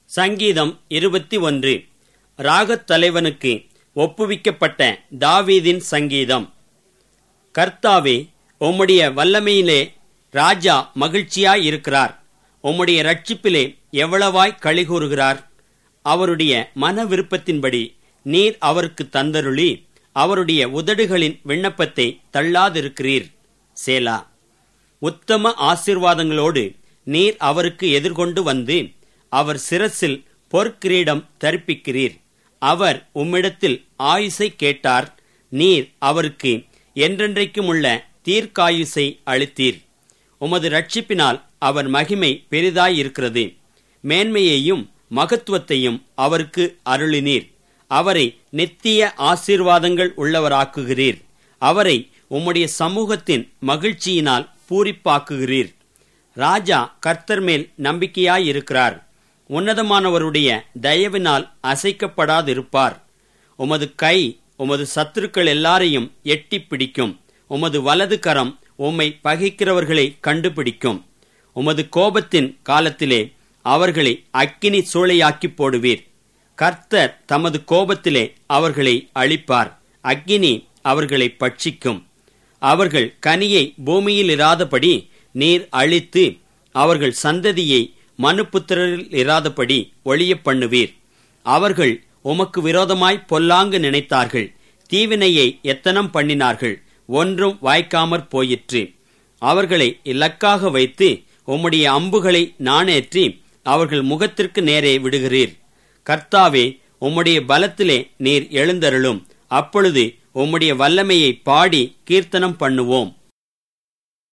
சங்கீதம் இருபத்தி ஒன்று ராகத் தலைவனுக்கு ஒப்புவிக்கப்பட்ட தாவீதின் சங்கீதம் கர்த்தாவே உம்முடைய வல்லமையிலே ராஜா மகிழ்ச்சியாயிருக்கிறார் உம்முடைய ரட்சிப்பிலே எவ்வளவாய் களிகூறுகிறார் அவருடைய மன விருப்பத்தின்படி நீர் அவருக்கு தந்தருளி அவருடைய உதடுகளின் விண்ணப்பத்தை தள்ளாதிருக்கிறீர் சேலா உத்தம ஆசீர்வாதங்களோடு நீர் அவருக்கு எதிர்கொண்டு வந்து அவர் சிரசில் பொற்கிரீடம் தரிப்பிக்கிறீர் அவர் உம்மிடத்தில் ஆயுசை கேட்டார் நீர் அவருக்கு என்றென்றைக்கும் உள்ள தீர்க்காயுசை அளித்தீர் உமது ரட்சிப்பினால் அவர் மகிமை பெரிதாயிருக்கிறது மேன்மையையும் மகத்துவத்தையும் அவருக்கு அருளினீர் அவரை நித்திய ஆசீர்வாதங்கள் உள்ளவராக்குகிறீர் அவரை உம்முடைய சமூகத்தின் மகிழ்ச்சியினால் பூரிப்பாக்குகிறீர் ராஜா கர்த்தர் மேல் நம்பிக்கையாயிருக்கிறார் உன்னதமானவருடைய தயவினால் அசைக்கப்படாதிருப்பார் உமது கை உமது சத்துருக்கள் எல்லாரையும் எட்டி பிடிக்கும் உமது வலது கரம் உம்மை பகைக்கிறவர்களை கண்டுபிடிக்கும் உமது கோபத்தின் காலத்திலே அவர்களை அக்கினி சூளையாக்கி போடுவீர் கர்த்தர் தமது கோபத்திலே அவர்களை அழிப்பார் அக்கினி அவர்களை பட்சிக்கும் அவர்கள் கனியை பூமியில் இராதபடி நீர் அழித்து அவர்கள் சந்ததியை மனுப்புத்திரரில் இராதபடி ஒளிய பண்ணுவீர் அவர்கள் உமக்கு விரோதமாய் பொல்லாங்கு நினைத்தார்கள் தீவினையை எத்தனம் பண்ணினார்கள் ஒன்றும் வாய்க்காமற் போயிற்று அவர்களை இலக்காக வைத்து உம்முடைய அம்புகளை நாணேற்றி அவர்கள் முகத்திற்கு நேரே விடுகிறீர் கர்த்தாவே உம்முடைய பலத்திலே நீர் எழுந்தருளும் அப்பொழுது உம்முடைய வல்லமையை பாடி கீர்த்தனம் பண்ணுவோம்